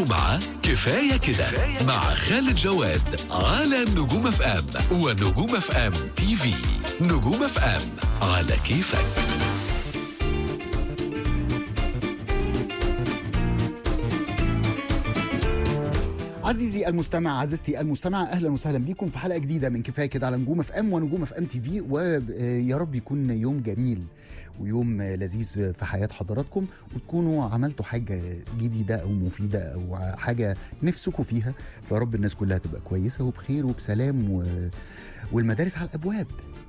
انتوا مع كفاية كده مع خالد جواد على نجوم اف ام ونجوم اف ام تي في نجوم اف ام على كيفك عزيزي المستمع عزيزتي المستمع اهلا وسهلا بكم في حلقه جديده من كفايه كده على نجوم اف ام ونجوم اف ام تي في ويا رب يكون يوم جميل ويوم لذيذ في حياه حضراتكم وتكونوا عملتوا حاجه جديده او مفيده او حاجه نفسكم فيها فيا رب الناس كلها تبقى كويسه وبخير وبسلام و... والمدارس على الابواب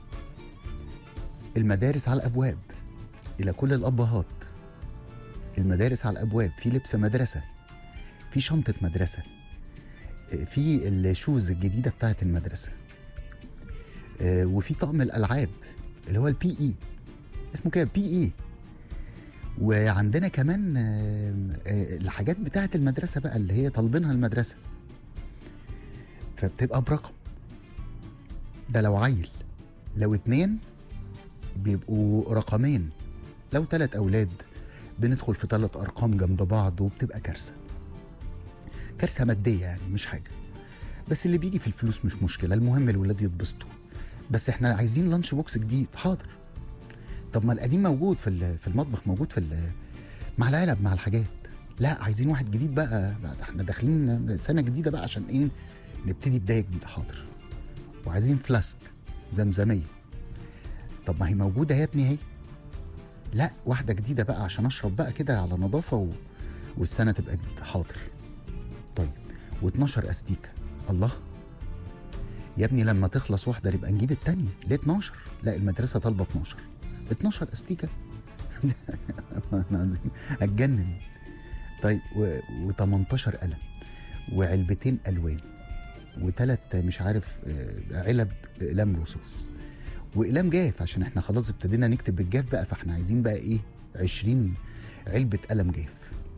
المدارس على الابواب الى كل الابهات المدارس على الابواب في لبس مدرسه في شنطه مدرسه في الشوز الجديده بتاعت المدرسه آه، وفي طقم الالعاب اللي هو البي اي اسمه كده بي اي وعندنا كمان آه، آه، الحاجات بتاعت المدرسه بقى اللي هي طالبينها المدرسه فبتبقى برقم ده لو عيل لو اتنين بيبقوا رقمين لو تلات اولاد بندخل في تلات ارقام جنب بعض وبتبقى كارثه كارثه ماديه يعني مش حاجه بس اللي بيجي في الفلوس مش مشكله المهم الولاد يتبسطوا بس احنا عايزين لانش بوكس جديد حاضر طب ما القديم موجود في ال- في المطبخ موجود في ال- مع العلب مع الحاجات لا عايزين واحد جديد بقى بقى ده احنا داخلين سنه جديده بقى عشان ايه نبتدي بدايه جديده حاضر وعايزين فلاسك زمزميه طب ما هي موجوده يا ابني اهي لا واحده جديده بقى عشان اشرب بقى كده على نظافه و... والسنه تبقى جديده حاضر طيب و12 استيكه الله يا ابني لما تخلص واحده نبقى نجيب التانية ليه 12 لا المدرسه طالبه 12 12 استيكه والله العظيم هتجنن طيب و18 قلم وعلبتين الوان وثلاث مش عارف آه، علب اقلام رصاص واقلام جاف عشان احنا خلاص ابتدينا نكتب بالجاف بقى فاحنا عايزين بقى ايه 20 علبه قلم جاف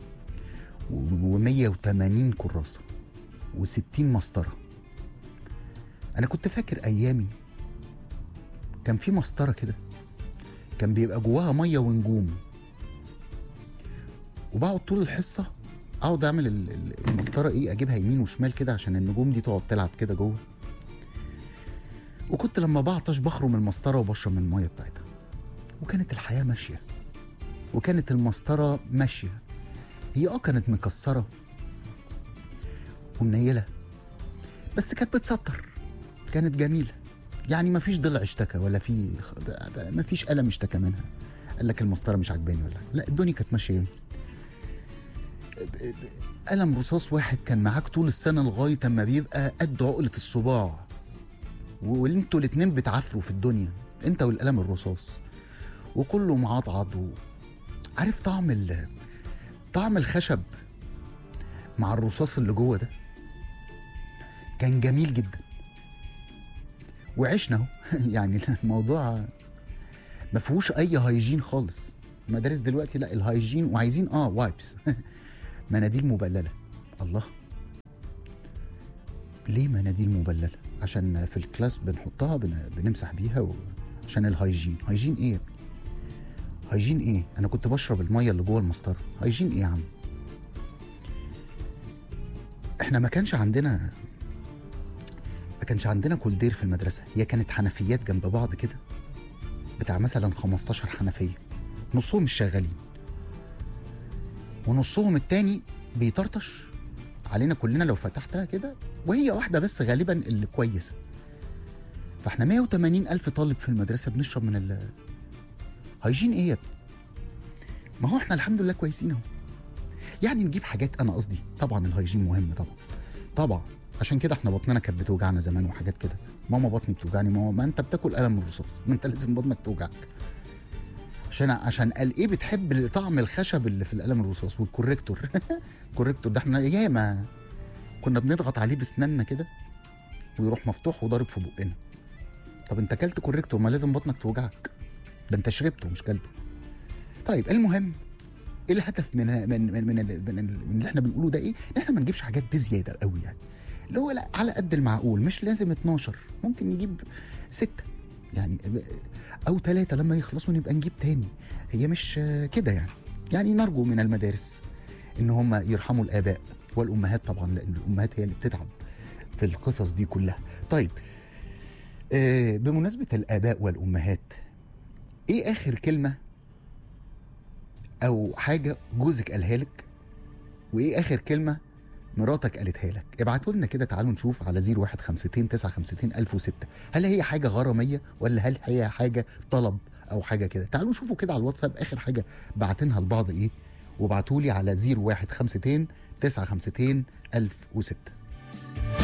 و180 كراسه و60 مسطره انا كنت فاكر ايامي كان في مسطره كده كان بيبقى جواها ميه ونجوم وبقعد طول الحصه اقعد اعمل ال- ال- المسطره ايه اجيبها يمين وشمال كده عشان النجوم دي تقعد تلعب كده جوه وكنت لما بعطش بخرم المسطره وبشرب من الميه بتاعتها وكانت الحياه ماشيه وكانت المسطره ماشيه هي اه كانت مكسره ومنيله بس كانت بتسطر كانت جميله يعني ما فيش ضلع اشتكى ولا في ما فيش قلم اشتكى منها قال لك المسطره مش عجباني ولا لا الدنيا كانت ماشيه جميل قلم رصاص واحد كان معاك طول السنه لغايه اما بيبقى قد عقله الصباع وانتوا الاتنين بتعافروا في الدنيا انت والقلم الرصاص وكله معضعض و... عارف طعم ال... طعم الخشب مع الرصاص اللي جوه ده كان جميل جدا وعشنا اهو يعني الموضوع ما فيهوش اي هايجين خالص المدارس دلوقتي لا الهايجين وعايزين اه وايبس مناديل مبلله الله ليه مناديل مبلله عشان في الكلاس بنحطها بن... بنمسح بيها و... عشان الهايجين هايجين ايه يا ابني هايجين ايه انا كنت بشرب الميه اللي جوه المسطره هايجين ايه يا عم احنا ما كانش عندنا ما كانش عندنا كولدير في المدرسه هي كانت حنفيات جنب بعض كده بتاع مثلا 15 حنفيه نصهم مش شغالين ونصهم التاني بيطرطش علينا كلنا لو فتحتها كده وهي واحده بس غالبا اللي كويسه فاحنا 180 الف طالب في المدرسه بنشرب من ال هايجين ايه يا ابني ما هو احنا الحمد لله كويسين اهو يعني نجيب حاجات انا قصدي طبعا الهايجين مهم طبعا طبعا عشان كده احنا بطننا كانت بتوجعنا زمان وحاجات كده ماما بطني بتوجعني ماما ما انت بتاكل قلم الرصاص ما انت لازم بطنك توجعك عشان عشان قال ايه بتحب طعم الخشب اللي في القلم الرصاص والكوريكتور الكوريكتور ده احنا ياما كنا بنضغط عليه بسناننا كده ويروح مفتوح وضارب في بقنا طب انت اكلت كوريكتور ما لازم بطنك توجعك ده انت شربته مش كلته طيب المهم ايه الهدف من من من من, من, من اللي احنا بنقوله ده ايه؟ ان احنا ما نجيبش حاجات بزياده قوي يعني اللي هو لا على قد المعقول مش لازم 12 ممكن نجيب ستة يعني او ثلاثة لما يخلصوا نبقى نجيب تاني هي مش آه، كده يعني يعني نرجو من المدارس ان هم يرحموا الاباء والامهات طبعا لان الامهات هي اللي بتتعب في القصص دي كلها طيب آه بمناسبه الاباء والامهات ايه اخر كلمه او حاجه جوزك قالها لك وايه اخر كلمه مراتك قالتها لك ابعتوا لنا كده تعالوا نشوف على 0152 952 1006 هل هي حاجه غراميه ولا هل هي حاجه طلب او حاجه كده تعالوا شوفوا كده على الواتساب اخر حاجه بعتنها لبعض ايه وابعتوا لي على 0152 952 1006